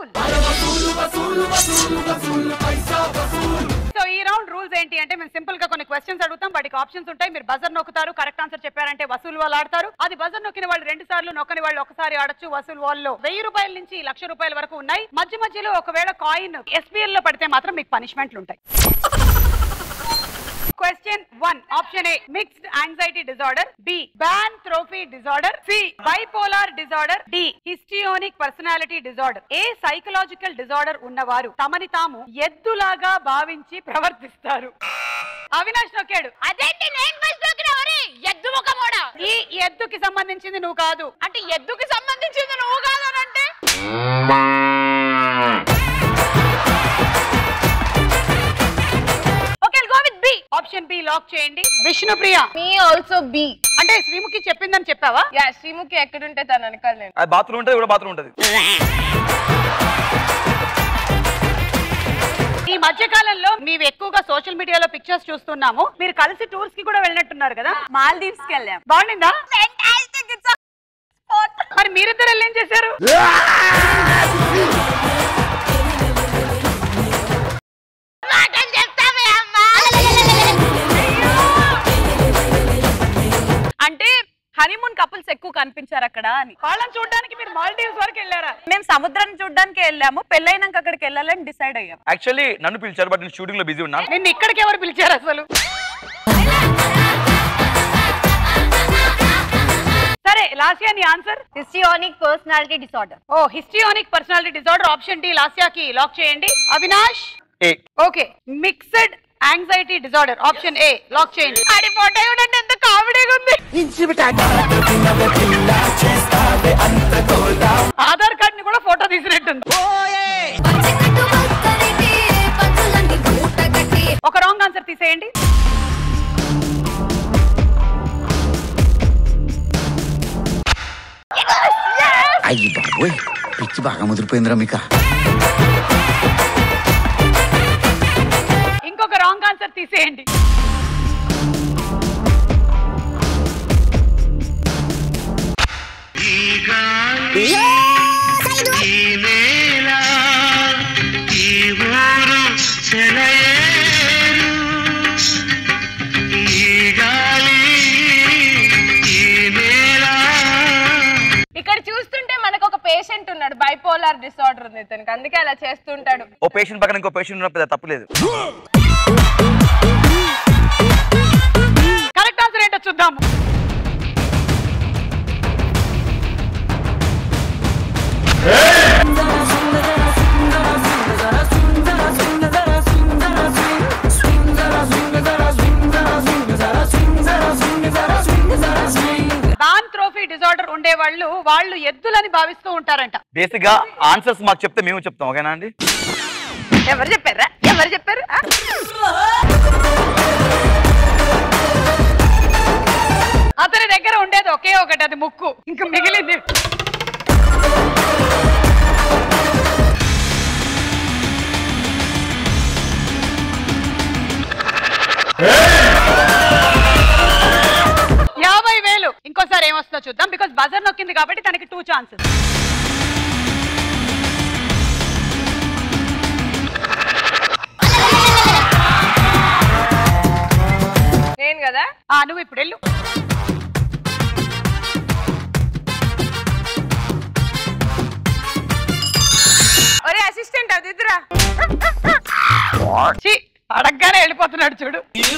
వసూల్ so ఈ round rules ఏంటి అంటే మేము సింపుల్ గా కొన్ని క్వశ్చన్స్ అడుగుతాం వాటికి ఆప్షన్స్ ఉంటాయి మీరు బజర్ నొక్కుతారు కరెక్ట్ ఆన్సర్ చెప్పారంటే వసూలు వాళ్ళు ఆడతారు అది బజర్ నొక్కిన వాళ్ళు రెండు సార్లు నొక్కని వాళ్ళు ఒకసారి ఆడొచ్చు వసూలు వాళ్ళు వెయ్యి రూపాయల నుంచి లక్ష రూపాయల వరకు ఉన్నాయి మధ్య మధ్యలో ఒకవేళ కాయిన్ ఎస్బీఎల్ లో పడితే మాత్రం మీకు పనిష్మెంట్లు ఉంటాయి question one option A mixed anxiety disorder B బ్యాన్ థ్రోఫీ disorder C bipolar disorder D histrionic personality disorder ఏ సైకలాజికల్ డిజార్డర్ ఉన్నవారు తమని తాము ఎద్దులాగా భావించి ప్రవర్తిస్తారు అవినాష్ నొక్కాడు అదేంటి నేను ఫస్ట్ ఎద్దు ముఖమోడా ఈ ఎద్దుకి సంబంధించింది నువ్వు కాదు అంటే ఎద్దుకి సంబంధించింది నువ్వు కాదనంటే okay go with B option B lock చేయండి విష్ణుప్రియ మీ ఆల్సో బి అంటే శ్రీముఖి చెప్పిందని చెప్పావా యా శ్రీముఖి ఎక్కడుంటే తను వెనకాల నేను అది బాత్రూమ్ ఉంటుంది కూడా బాత్రూమ్ ఉంటుంది ఈ మధ్య కాలంలో మేము ఎక్కువగా సోషల్ మీడియాలో పిక్చర్స్ చూస్తున్నాము మీరు కలిసి టూర్స్ కి కూడా వెళ్ళినట్టున్నారు కదా మాల్దీవ్స్ కి వెళ్ళాం బాగుండిందా మరి మీరిద్దరు వెళ్ళి ఏం చేశారు అంటే హనీమూన్ కపుల్స్ ఎక్కువ కనిపించారు అక్కడ అని వాళ్ళని చూడడానికి మీరు మాల్దీవ్స్ వరకు వెళ్ళారా మేము సముద్రాన్ని చూడడానికి వెళ్ళాము పెళ్ళైనాక అక్కడికి వెళ్ళాలని డిసైడ్ అయ్యాం యాక్చువల్లీ నన్ను పిలిచారు బట్ నేను షూటింగ్ లో బిజీ ఉన్నా నిన్ను ఇక్కడికి ఎవరు పిలిచారు అసలు సరే లాస్యా నీ ఆన్సర్ హిస్టియోనిక్ పర్సనాలిటీ డిసార్డర్ ఓ histrionic personality disorder option D లాస్యాకి లాక్ చేయండి Avinash A okay mixed anxiety disorder option A lock చేయండి ఆడి ఫోటో చూడండి ఎంత కామెడీగా ఉంది ఆధార్ కార్డ్ ని కూడా ఫోటో తీసినట్టుంది ఒక రాంగ్ ఆన్సర్ తీసేయండి అయ్యి బాబోయ్ పిచ్చి బాగా ముదిరిపోయిందిరా మీకా ఇంకొక రాంగ్ ఆన్సర్ తీసేయండి ఇక్కడ చూస్తుంటే మనకు ఒక పేషెంట్ ఉన్నాడు బైపోలార్ డిసార్డర్ ఉంది ఇతనికి అందుకే అలా చేస్తుంటాడు ఓ పేషెంట్ పక్కన ఇంకో పేషెంట్ ఉన్న పెద్ద తప్పులేదు కరెక్ట్ ఆన్సర్ ఏంటో చూద్దాము దాన్ త్రోఫీ డిజార్డర్ ఉండే వాళ్ళు వాళ్ళు ఎద్దులని భావిస్తూ ఉంటారంట బేసిక్ గా ఆన్సర్స్ మాకు చెప్తే మేము చెప్తాం ఓకేనా అండి ఎవరు చెప్పారా ఎవరు చెప్పారు ఆ? అతని దగ్గర ఉండేది ఒకే ఒకటి అది ముక్కు ఇంకా మిగిలింది యాభై వేలు ఇంకోసారి ఏమొస్తుందో చూద్దాం బికాస్ బజర్ నొక్కింది కాబట్టి తనకి టూ ఛాన్సెస్ నేను కదా ఆ నువ్వు ఇప్పుడు వెళ్ళు ఒరే అసిస్టెంట్ అది ఇదిరా ఛీ, అడగ్గానే వెళ్ళిపోతున్నాడు చూడు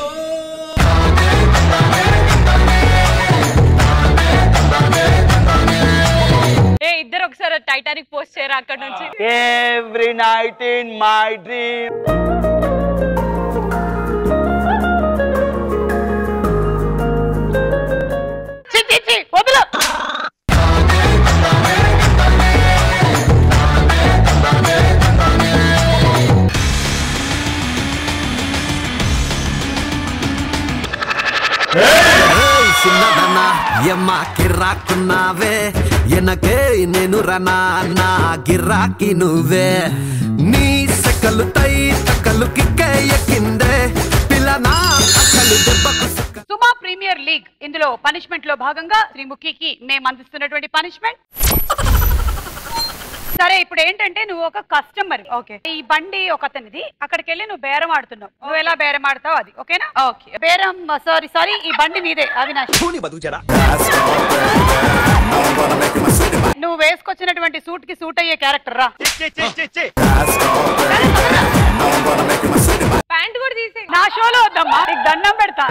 ఏ ఇద్దరు ఒకసారి టైటానిక్ పోస్ట్ చేయరా అక్కడ నుంచి every night in my dream ఛీ, ఛీ, ఛీ, వదిలు చిన్నదన్న ఎమ్మ కిర్రాకున్నావే ఎనకే నేను రనా నా గిరాకి నువ్వే నీ సెకలు తై తక్కలు కిక్కే ఎక్కిందే పిల్లనా అక్కలు దెబ్బకు సక్క సుమా ప్రీమియర్ లీగ్ ఇందులో పనిష్మెంట్ లో భాగంగా శ్రీముఖికి మేము అందిస్తున్నటువంటి పనిష్మెంట్ సరే ఇప్పుడు ఏంటంటే నువ్వు ఒక కస్టమర్ ఓకే ఈ బండి ఒక అతనిది అక్కడికి వెళ్ళి నువ్వు బేరం ఆడుతున్నావు నువ్వు ఎలా బేరం ఆడతావు అది ఓకేనా ఓకే బేరం సారీ సారీ ఈ బండి నీదే అవినాష్ నువ్వు వేసుకొచ్చినటువంటి సూట్ కి సూట్ అయ్యే క్యారెక్టర్ రా ప్యాంట్ కూడా తీసే నా షోలో వద్దమ్మా నీకు దండం పెడతా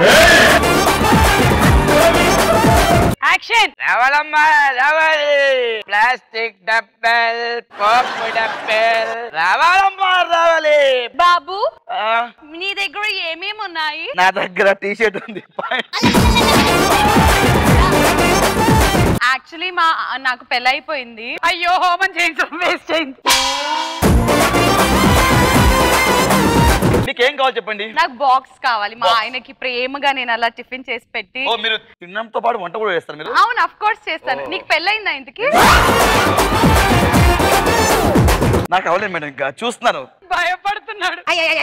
యాక్షన్ రావాలమ్మా రావాలి ప్లాస్టిక్ డబ్బెల్ పప్పు డబ్బెల్ రావాలమ్మా రావాలి బాబు ఆ, నీ దగ్గర ఏమేమి ఉన్నాయి నా దగ్గర టీ షర్ట్ ఉంది యాక్చువల్లీ మా నాకు పెళ్ళైపోయింది అయ్యో హోమం చేయించడం వేస్ట్ అయింది నీకేం కావాలి చెప్పండి నాకు బాక్స్ కావాలి మా ఆయనకి ప్రేమగా నేను అలా టిఫిన్ చేసి పెట్టి ఓ మీరు తినడంతో పాటు వంట కూడా చేస్తారు మీరు అవును అఫ్ కోర్స్ చేస్తాను నీకు పెళ్ళయిందా ఇంతకి నాకు అవ్వలేదు మేడం ఇంకా చూస్తున్నాను భయపడుతున్నాడు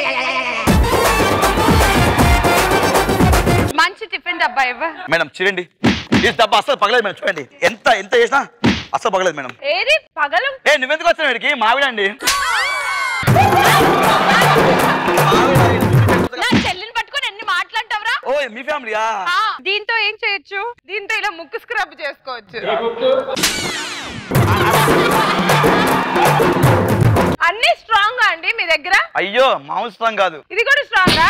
మంచి టిఫిన్ డబ్బా ఇవ్వ మేడం చూడండి ఈ డబ్బా అసలు పగలేదు మేడం చూడండి ఎంత ఎంత చేసినా అసలు పగలేదు మేడం ఏది పగలు ఏ నువ్వెందుకు వచ్చావు వీడికి మావిడండి నా చెల్లిని పట్టుకొని ఎన్ని మాట్లాంటావురా ఓ మీ ఫ్యామిలీయా ఆ, దీంతో ఏం చేయొచ్చు దీంతో ఇలా ముక్కు స్క్రబ్ చేసుకోవచ్చు అన్ని స్ట్రాంగ్ అండి మీ దగ్గర అయ్యో మామూలు స్ట్రాంగ్ కాదు ఇది కూడా స్ట్రాంగా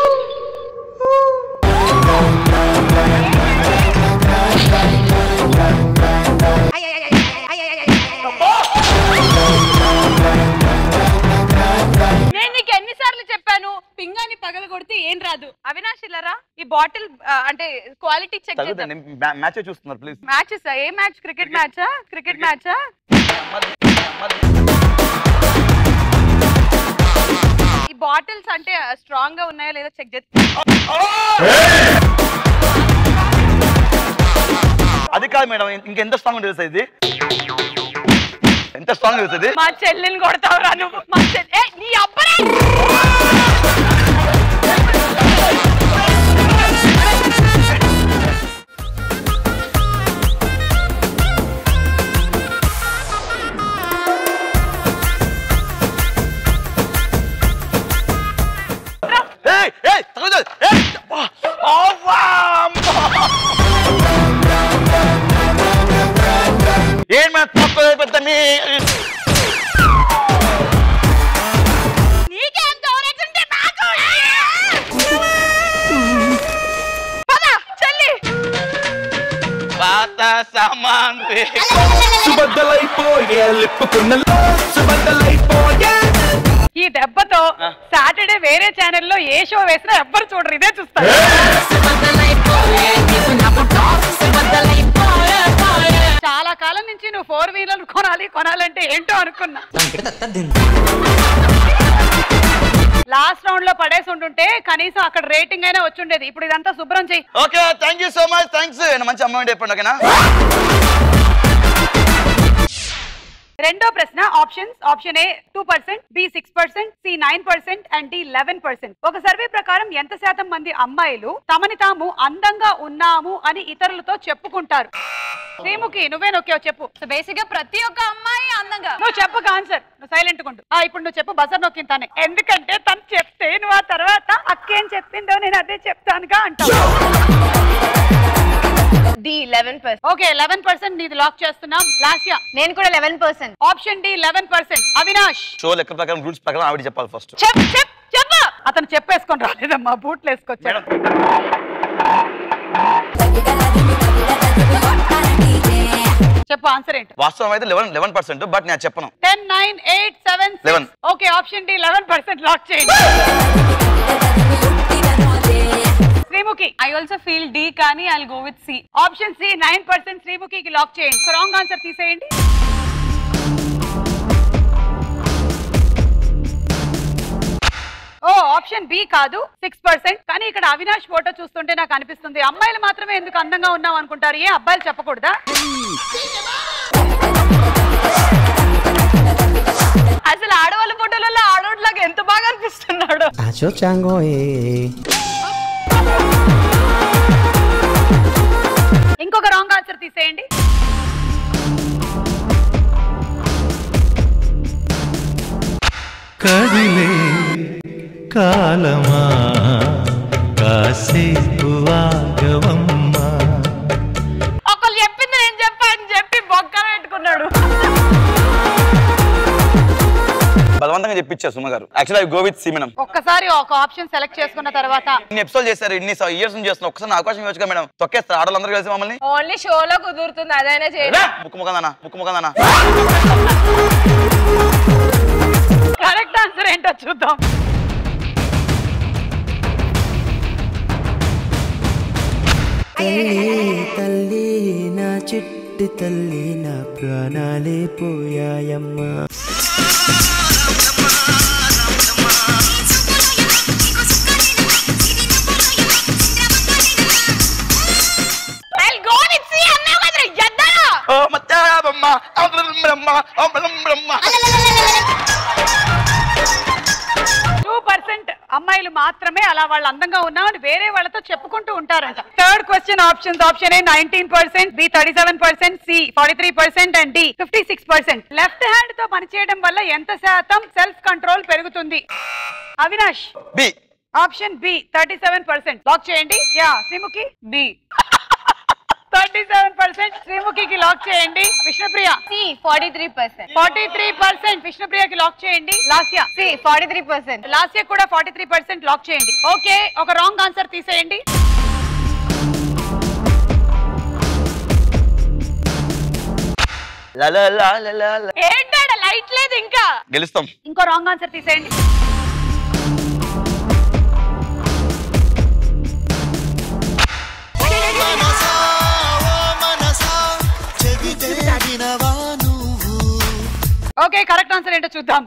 నేను నీకు ఎన్నిసార్లు చెప్పాను పింగాని పగల కొడితే ఏం రాదు అవినాష్ ఇల్లరా ఈ బాటిల్ అంటే క్వాలిటీ చెక్ చేద్దాం తగ్గుతుంది మ్యాచ్ చూస్తున్నారు ప్లీజ్ మ్యాచెస్ ఏ మ్యాచ్ క్రికెట్ మ్యాచా క్రికెట్ మ్యాచా ఈ బాటిల్స్ అంటే స్ట్రాంగ్ గా ఉన్నాయో లేదో చెక్ చేసి అది కాదు మేడం ఇంకెంత స్ట్రాంగ్ ఉంటుంది తెలుసా ఇది ఎంత స్ట్రాంగ్ తెలుస్తుంది మా చెల్లిని కొడతావురా నువ్వు మా చెల్లి ఏ, నీ అబ్బరే ఏయ్ ఏయ్ తగలదు ఏయ్ అబ్బా! అవ్వా! అమ్మా! ఏం మేడం తప్పలేదు పెద్ద నీ నీకేం తోలేటుంటే నాకు పద చెల్లి పాత సామాన్ రే. సుబద్దలైపోయే లిప్పుకున్నలో సుబద్దలైపోయే ఈ దెబ్బతో సాటర్డే వేరే ఛానల్లో ఏ షో వేసినా ఎవ్వరు చూడరు ఇదే చూస్తారు చాలా కాలం నుంచి నువ్వు ఫోర్ వీలర్ కొనాలి కొనాలంటే ఏంటో అనుకున్నా లాస్ట్ రౌండ్ లో పడేసి ఉంటుంటే కనీసం అక్కడ రేటింగ్ అయినా వచ్చుండేది ఇప్పుడు ఇదంతా శుభ్రం చెయ్యి okay thank you so much thanks మంచి అమ్మాయి చెప్పండి ఓకేనా రెండో ప్రశ్న options option A two percent B six percent C nine percent and D eleven percent ఒక సర్వే ప్రకారం ఎంత శాతం మంది అమ్మాయిలు తమని తాము అందంగా ఉన్నాము అని ఇతరులతో చెప్పుకుంటారు శ్రీముఖి నువ్వే నొక్కావు చెప్పు సో బేసిక్ గా ప్రతి ఒక్క అమ్మాయి అందంగా నువ్వు చెప్పు ఆన్సర్ నువ్వు సైలెంట్ ఉండు ఆ ఇప్పుడు నువ్వు చెప్పు బజర్ నొక్కిన తానే ఎందుకంటే తను చెప్తే నువ్వు ఆ తర్వాత అక్కేం చెప్పిందో నేను అదే చెప్తానుగా అంటావు D eleven percent okay eleven percent నీది లాక్ చేస్తున్నాం లాస్యా నేను కూడా eleven percent option D eleven percent Avinash show లెక్క ప్రకారం రూల్స్ ప్రకారం ఆవిడ చెప్పాలి ఫస్ట్ చెప్ చెప్ చెప్పు అతను చెప్పేసుకొని రాలేదమ్మా బూట్లు వేసుకొచ్చాడు చెప్పు ఆన్సర్ ఏంటి వాస్తవం అయితే లెవెన్ లెవెన్ పర్సెంట్ బట్ నేను చెప్పను ten nine eight seven 11. Okay option D eleven percent lock చేయండి Sreemukhi I also feel D కానీ I go with C option C nine percent శ్రీముఖికి లాక్ చేయండి రాంగ్ ఆన్సర్ తీసేయండి ఓ ఆప్షన్ బి కాదు six percent కానీ ఇక్కడ అవినాష్ ఫోటో చూస్తుంటే నాకు అనిపిస్తుంది అమ్మాయిలు మాత్రమే ఎందుకు అందంగా ఉన్నాం అనుకుంటారు ఏ అబ్బాయిలు చెప్పకూడదా అసలు ఆడవాళ్ళ ఫోటోలలో ఆడోడ్లాగా ఎంత బాగా అనిపిస్తున్నాడు Acho chango eh. ఇంకొక రాంగ్ ఆన్సర్ తీసేయండి కదిలే కాలమా కాసేపు ఆగవమ్మా ఒకళ్ళు చెప్పింది నేను చెప్పా అని చెప్పి బొక్కన పెట్టుకున్నాడు బలవంతంగా చెప్పించారు సుమ గారు యాక్చువల్లీ ఐ గో విత్ సిమినం ఒక్కసారి ఒక ఆప్షన్ సెలెక్ట్ చేసుకున్న తర్వాత ఇన్ని ఎపిసోడ్ చేశారు ఇన్ని ఇయర్స్ నుంచి చేస్తున్నారు ఒక్కసారి నా అవకాశం ఇవ్వచ్చు మేడం తొక్కేస్తారు ఆడవాళ్ళందరూ కలిసి మమ్మల్ని ఓన్లీ షోలో కుదురుతుంది అదైనా చేయండి ముక్కు ముఖందనా ముక్కు ముఖందనా కరెక్ట్ ఆన్సర్ ఏంటో చూద్దాం తల్లి తల్లి నా చిట్టి తల్లి నా ప్రాణాలే పోయాయమ్మా I'll go with C అన్నావు కదరా, ఎద్దా! ఓ మత్తా బొమ్మ అమరం బ్రహ్మ అమరం బ్రహ్మ టూ పర్సెంట్ అమ్మాయిలు మాత్రమే అలా వాళ్ళు అందంగా ఉన్నామని వేరే వాళ్ళతో చెప్పుకుంటూ ఉంటారంట third question options option A nineteen percent B thirty seven percent C forty three percent and D fifty six percent left hand తో పనిచేయడం వల్ల ఎంత శాతం సెల్ఫ్ కంట్రోల్ పెరుగుతుంది Avinash B option B thirty seven percent lock చేయండి yeah Sreemukhi B thirty seven percent శ్రీముఖికి lock చేయండి Vishnupriya C forty three percent forty three percent విష్ణుప్రియకి లాక్ చేయండి Lasya C forty three percent last year కూడా ఫార్టీ త్రీ పర్సెంట్ లాక్ చేయండి okay ఒక wrong answer తీసేయండి లా లా లా లా లా లా. ఏంటాడ లైట్ లేదు ఇంకా గెలుస్తాం ఇంకో రాంగ్ ఆన్సర్ తీసేయండి ఓకే కరెక్ట్ ఆన్సర్ ఏంటో చూద్దాం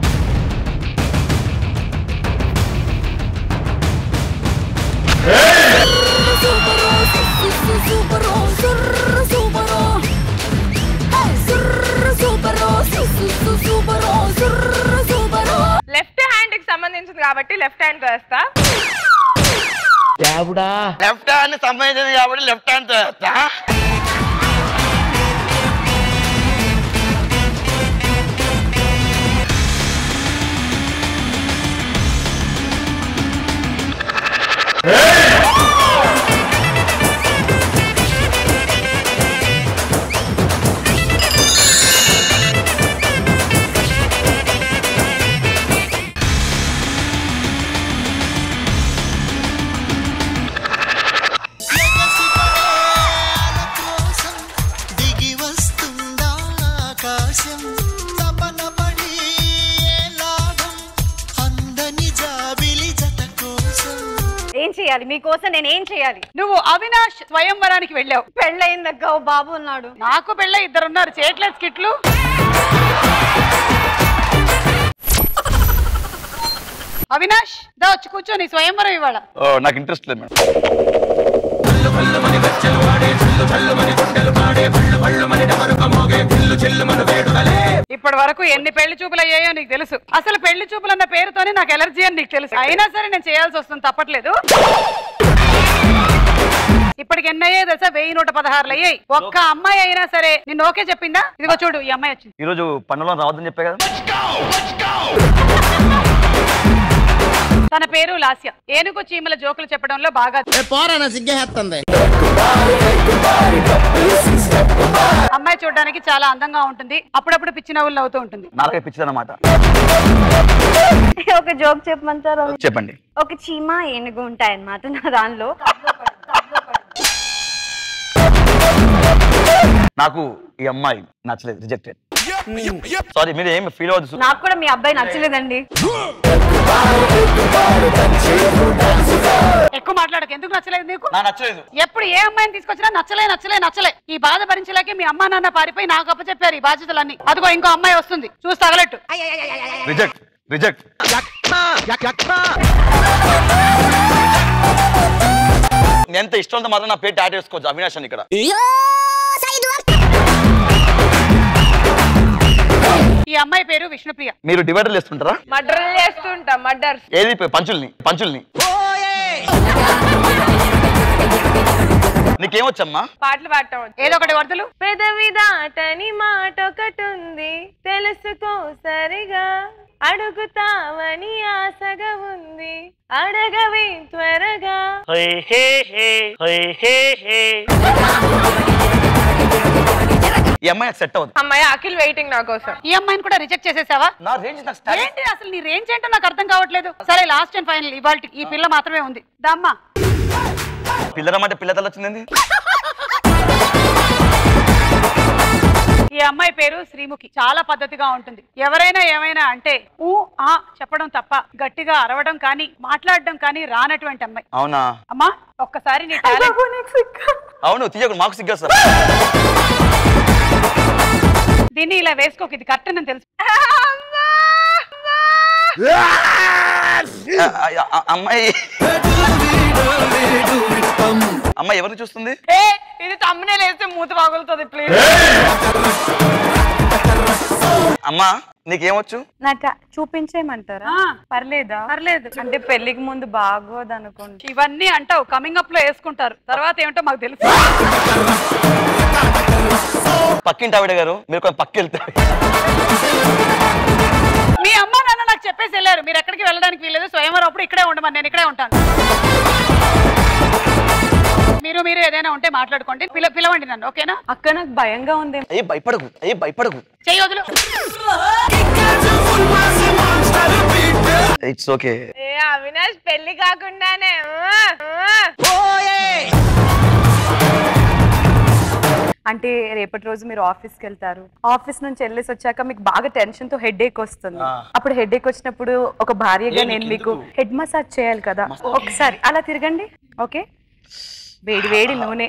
లెఫ్ట్ హ్యాండ్ కి సంబంధించింది కాబట్టి లెఫ్ట్ హ్యాండ్ వేస్తా లెఫ్ట్ హ్యాండ్ సంబంధించింది కాబట్టి లెఫ్ట్ హ్యాండ్ చేస్తా దిగి వస్తుందా ఆకాశం తపన పడి ఏ లాభం అందని జాబిలి జత కోసం ఏం చేయాలి మీకోసం నేను ఏం చేయాలి నువ్వు అవినాష్ స్వయంవరానికి వెళ్ళావు పెళ్ళయిందక్క ఓ బాబు ఉన్నాడు నాకు పెళ్ళ ఇద్దరు ఉన్నారు చేయట్లేదు స్కిట్లు అవినాష్ దా వచ్చి కూర్చో నీ స్వయంవరం ఇవాళ ఓ నాకు ఇంట్రెస్ట్ లేదు మేడం ఇప్పటి వరకు ఎన్ని పెళ్లి చూపులు అయ్యాయో నీకు తెలుసు అసలు పెళ్లి చూపులు అన్న పేరుతోనే నాకు ఎలర్జీ అని నీకు తెలుసు అయినా సరే నేను చేయాల్సి వస్తుంది తప్పట్లేదు ఇప్పటికి ఎన్ని అయ్యాయి తెలుసా వెయ్యి నూట పదహారులు అయ్యాయి ఒక్క అమ్మాయి అయినా సరే నిన్ను ఓకే చెప్పిందా ఇదిగో చూడు ఈ అమ్మాయి వచ్చింది ఈ రోజు పన్నులో రావద్దని చెప్పే కదా తన పేరు లాస్య ఏనుగు చీమల జోకులు చెప్పడంలో బాగా పోరాన సిగ్గేస్తుంది అమ్మాయి చూడడానికి చాలా అందంగా ఉంటుంది అప్పుడప్పుడు పిచ్చి నవ్వులు నవ్వుతూ ఉంటుంది నాలుగే పిచ్చిదన్నమాట ఒక జోక్ చెప్పమంటారా చెప్పండి ఒక చీమ ఏనుగు ఉంటాయి అన్నమాట నా దానిలో నాకు ఈ అమ్మాయి నచ్చలేదు రిజెక్టెడ్ సారీ మీరు ఏమి ఫీల్ అవ్వద్దు నాకు కూడా మీ అబ్బాయి నచ్చలేదండి ఎక్కువ మాట్లాడక ఎందుకు నచ్చలేదు నీకు నాకు నచ్చలేదు ఎప్పుడు ఏ అమ్మాయిని తీసుకొచ్చినా నచ్చలే నచ్చలే నచ్చలే ఈ బాధ భరించలేక మీ అమ్మా నాన్న పారిపోయి నాకు అప్పచెప్పారు ఈ బాధ్యతలన్నీ అదిగో ఇంకో అమ్మాయి వస్తుంది చూసి తగలట్టు రిజెక్ట్ రిజెక్ట్ ఎంత ఇష్టంతో మాత్రం నా పేరు టాటూ వేసుకోవచ్చు అవినాష్ అని ఇక్కడ ఈ అమ్మాయి పేరు విష్ణుప్రియ మీరు డివైడర్లు వేస్తుంటారా మర్డర్లు చేస్తుంటా మర్డర్స్ ఏది పంచుల్ని పంచుల్ని నీకేమొచ్చమ్మా పాటలు పాడటం వచ్చు. ఏదో ఒకటి వరదలు పెదవి దాటని మాట ఒకటుంది తెలుసుకో సరిగా అడుగుతావని ఆశగా ఉంది అడగవి త్వరగా ఈ అమ్మాయి నాకు సెట్ అవ్వదు అమ్మాయి అఖిల్ వెయిటింగ్ నా కోసం ఈ అమ్మాయిని కూడా రిజెక్ట్ చేసేసావా నా రేంజ్ నాకు స్టైల్ ఏంటి అసలు నీ రేంజ్ ఏంటో నాకు అర్థం కావట్లేదు సరే లాస్ట్ అండ్ ఫైనల్ ఇవాళ ఈ పిల్ల మాత్రమే ఉంది దమ్మా పిల్లరమ్మంటే పిల్లతలు వచ్చింది ఈ అమ్మాయి పేరు శ్రీముఖి చాలా పద్ధతిగా ఉంటుంది ఎవరైనా ఏమైనా అంటే ఊ ఆ చెప్పడం తప్ప గట్టిగా అరవడం కానీ మాట్లాడడం కానీ రానటువంటి అమ్మాయి అవునా అమ్మా ఒక్కసారి నీ టాలెంట్ అవును తీయకు మాకు సిగ్గేస్తారు దీన్ని ఇలా వేసుకోక ఇది కరెక్ట్ అని తెలుసు అమ్మాయి అమ్మాయి ఎవరిని చూస్తుంది ఏ ఇది తమ్మునే లేస్తే మూత పగులుతుంది ప్లీజ్ అమ్మా నీకేమొచ్చు నాకు చూపించేయమంటారా ఆ, పర్లేదా పర్లేదు అంటే పెళ్లికి ముందు బాగోదు అనుకోండి ఇవన్నీ అంటావు కమింగ్ అప్ లో వేసుకుంటారు తర్వాత ఏమిటో మాకు తెలుసు పక్కింటి ఆవిడ గారు మీరు కొంచెం పక్కి వెళ్తే మీ అమ్మ నాన్న నాకు చెప్పేసి వెళ్ళారు మీరు ఎక్కడికి వెళ్ళడానికి వీలేదు స్వయంవరం అప్పుడు ఇక్కడే ఉండమని నేను ఇక్కడే ఉంటాను మీరు మీరు ఏదైనా ఉంటే మాట్లాడుకోండి పిల పిలవండి నన్ను ఓకేనా అక్క నాకు భయంగా ఉంది అయ్యి భయపడకు అయ్యి భయపడకు చెయ్యి వదులు ఇట్స్ ఓకే ఏ అవినాష్ పెళ్లి కాకుండానే ఆ, ఆ. అంటే రేపటి రోజు మీరు ఆఫీస్కి వెళ్తారు ఆఫీస్ నుంచి వెళ్ళేసి వచ్చాక మీకు బాగా టెన్షన్ తో హెడ్ ఏక్ వస్తుంది ఆ. అప్పుడు హెడ్ ఏక్ వచ్చినప్పుడు ఒక భార్యగా ఏ, నేను నీకు మీకు ఎందుకు? హెడ్ మసాజ్ చేయాలి కదా ఒకసారి అలా తిరగండి ఓకే వేడి వేడి నూనె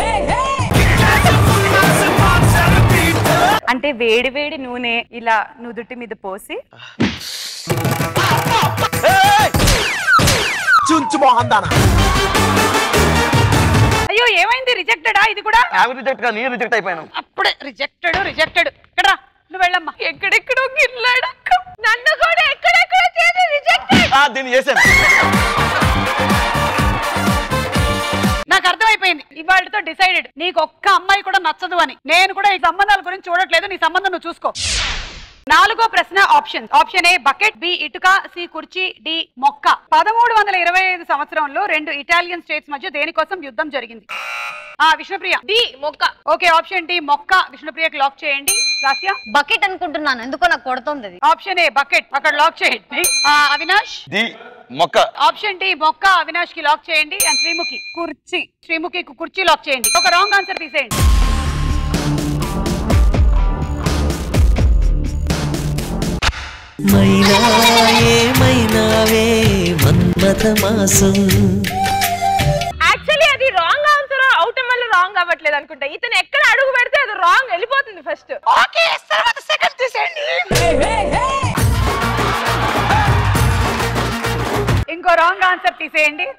అంటే వేడి వేడి నూనె ఇలా నుదుటి మీద పోసి అయ్యో ఏమైంది రిజెక్టెడా ఇది కూడా ఆవిడ రిజెక్ట్ గా నేను రిజెక్ట్ అయిపోయాను అప్పుడే రిజెక్టెడ్ రిజెక్టెడ్ ఇక్కడ రా, నువ్వు వెళ్ళమ్మా ఎక్కడెక్కడో గిల్లాడక్క నన్ను కూడా ఎక్కడెక్కడో చేసి రిజెక్ట్ ఆ, దీన్ని చేశాను నాకు అర్థమైపోయింది ఇవాళతో డిసైడెడ్ నీకు ఒక్క అమ్మాయి కూడా నచ్చదు అని నేను కూడా ఈ సంబంధాల గురించి చూడట్లేదు నీ సంబంధం నువ్వు చూసుకో నాలుగో ప్రశ్న option option A bucket B ఇటుక సి కుర్చీ డి మొక్క పదమూడు వందల ఇరవై ఐదు సంవత్సరంలో రెండు ఇటాలియన్ స్టేట్స్ మధ్య దేనికోసం యుద్ధం జరిగింది ఆ విష్ణుప్రియ డి మొక్క ఓకే ఆప్షన్ డి మొక్క విష్ణుప్రియకి లాక్ చేయండి రాస్య బకెట్ అనుకుంటున్నాను ఎందుకో నాకు కొడుతుంది అది ఆప్షన్ ఏ బకెట్ అక్కడ లాక్ చేయండి ఆ, అవినాష్ ది మొక్క ఆప్షన్ డి మొక్క అవినాష్ కి లాక్ చేయండి అండ్ శ్రీముఖి కుర్చీ శ్రీముఖి కు- కుర్చీ లాక్ చేయండి ఒక రాంగ్ ఆన్సర్ తీసేయండి మైనా ఏమైనావే మన్మథ మాసం యాక్చువల్లీ అది రాంగ్ ఆన్సర్ అవుట్ వల్ల రాంగ్ అవ్వట్లేదు అనుకుంటా ఇతను ఎక్కడ అడుగు పెడితే అది రాంగ్ వెళ్ళిపోతుంది ఫస్ట్ ఓకే తర్వాత సెకండ్ తీసేయండి ఇంకో రాంగ్ ఆన్సర్ తీసేయండి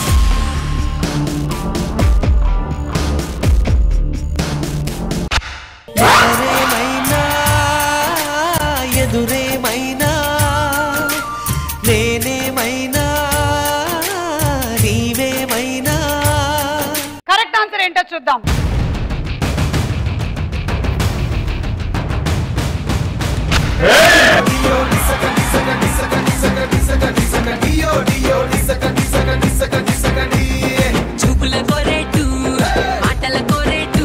ఎవరేమైనా ఎదురేమైనా నేనేమైనా నీవేమైనా కరెక్ట్ ఆన్సర్ ఏంటో చూద్దాం చూపుల కోరేటు ఆటల కోరేటు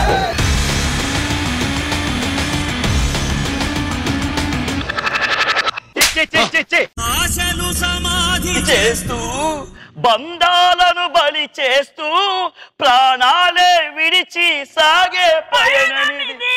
ఆశలు సమాధి చేస్తూ బంధాలను బలి చేస్తూ ప్రాణాలే విడిచి సాగే పయనమిది.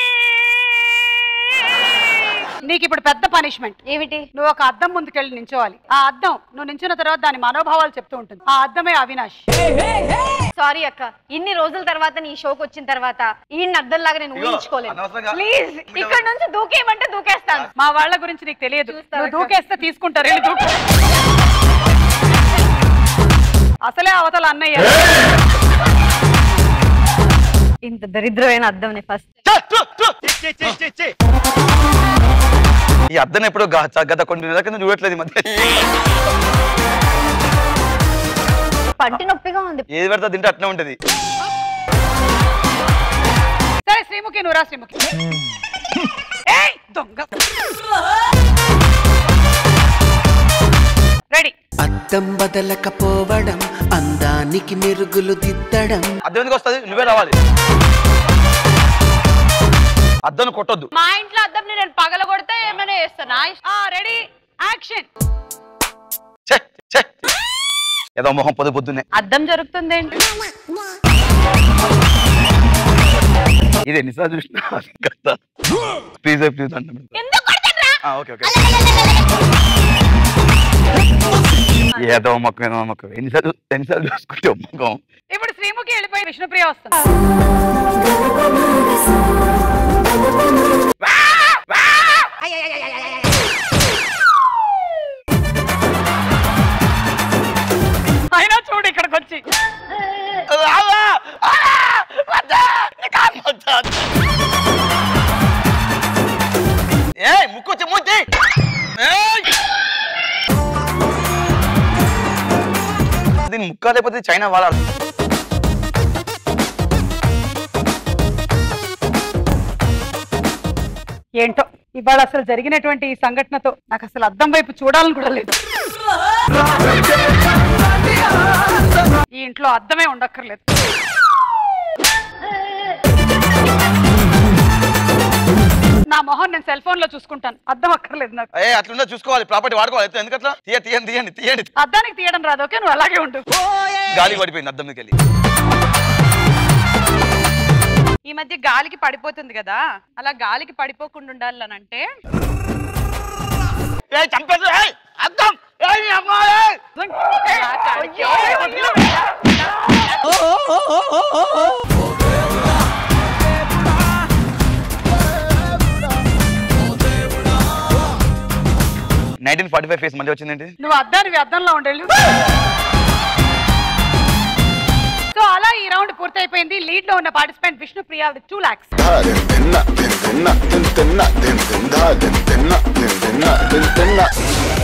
నీకు ఇప్పుడు పెద్ద పనిష్మెంట్ ఏమిటి నువ్వు ఒక అద్దం ముందుకెళ్ళి నించోవాలి ఆ అద్దం నువ్వు నించున్న తర్వాత దాని మనోభావాలు చెప్తూ ఉంటుంది ఆ అద్దమే అవినాష్ సారీ అక్క ఇన్ని రోజుల తర్వాత నీ షోకి వచ్చిన తర్వాత ఈ అర్థంలాగా నేను ఇదిగో, ఊహించుకోలేను అనవసరంగా- ప్లీజ్ ఇక్కడ నుంచి దూకేయమంటే దూకేస్తాను మా వాళ్ళ గురించి నీకు తెలియదు చూస్తావా నువ్వు అక్క? దూకేస్తే తీసుకుంటారు వెళ్ళి దూకు అసలే అవతల అన్నయ్య ఇంత దరిద్రమైన అర్థం ఫస్ట్ ఈ అద్దం ఎప్పుడు గ- గత కొన్ని నెలల కింద చూడట్లేదు ఈ మధ్య పంటి నొప్పిగా ఉంది ఏది పెడతా తింటే అట్నే ఉంటది సరే శ్రీముఖి నువ్వు రా శ్రీముఖి ఏయ్, దొంగ రెడీ అద్దం బదలకపోవడం అందానికి మెరుగులు దిద్దడం అద్దం ఎందుకు వస్తుంది నువ్వే రావాలి అద్దం కొట్టొద్దు మా ఇంట్లో అద్దం నేను పగల కొడితే ఏమైనా చేస్తానా రెడీ యాక్షన్ ఛే, ఛే. ఏదో మొహం పొద్దు పొద్దున్నే అద్దం జరుగుతుంది ఏంటి ఇది ఎన్నిసార్లు చూసినా కదా ప్లీజ్ ప్లీజ్ అంటే ఎందుకు కొడతానురా? ఓకే ఓకే ఏదో మొక్క ఏదో మొక్క ఎన్నిసార్లు ఎన్నిసార్లు చూసుకుంటే మొక్కం ఇప్పుడు శ్రీముఖి వెళ్ళిపోయి విష్ణుప్రియ వస్తుంది అయినా చూడు ఇక్కడికి వచ్చి ఏ ముక్కు వచ్చి మూతి ఏయ్! దీని ముక్క లేకపోతే చైనా వాడాలి ఏంటో ఇవాళ అసలు జరిగినటువంటి ఈ సంఘటనతో నాకు అసలు అద్దం వైపు చూడాలని కూడా లేదు ఈ ఇంట్లో అద్దమే ఉండక్కర్లేదు నా మొహం నేను సెల్ ఫోన్ లో చూసుకుంటాను అద్దం అక్కర్లేదు నాకు ఏ అట్లుందో చూసుకోవాలి ప్రాపర్టీ వాడుకోవాలి ఎందుకు అట్లా తీయ తీయండి తీయండి తీయండి అద్దానికి తీయడం రాదు ఓకే నువ్వు అలాగే ఉండు గాలి పడిపోయింది అద్దం మీదకి వెళ్ళి ఈ మధ్య గాలికి పడిపోతుంది కదా అలా గాలికి పడిపోకుండా ఉండాలనంటే ఏ చంపేసి ఏయ్, అద్దం ఏయ్, నీ అమ్మ, ఏయ్. నైన్టీన్ ఫార్టీ ఫైవ్ ఫేస్ మళ్ళీ వచ్చిందేంటి నువ్వు అద్దానికి అద్దంలో ఉండేళ్ళు సో అలా ఈ రౌండ్ పూర్తయిపోయింది లీడ్ లో ఉన్న participant Vishnupriya with two locks తిన్న తిన్న తిన్న తిన్న తిన్న తిన్న తిన్న తిన్న తిన్న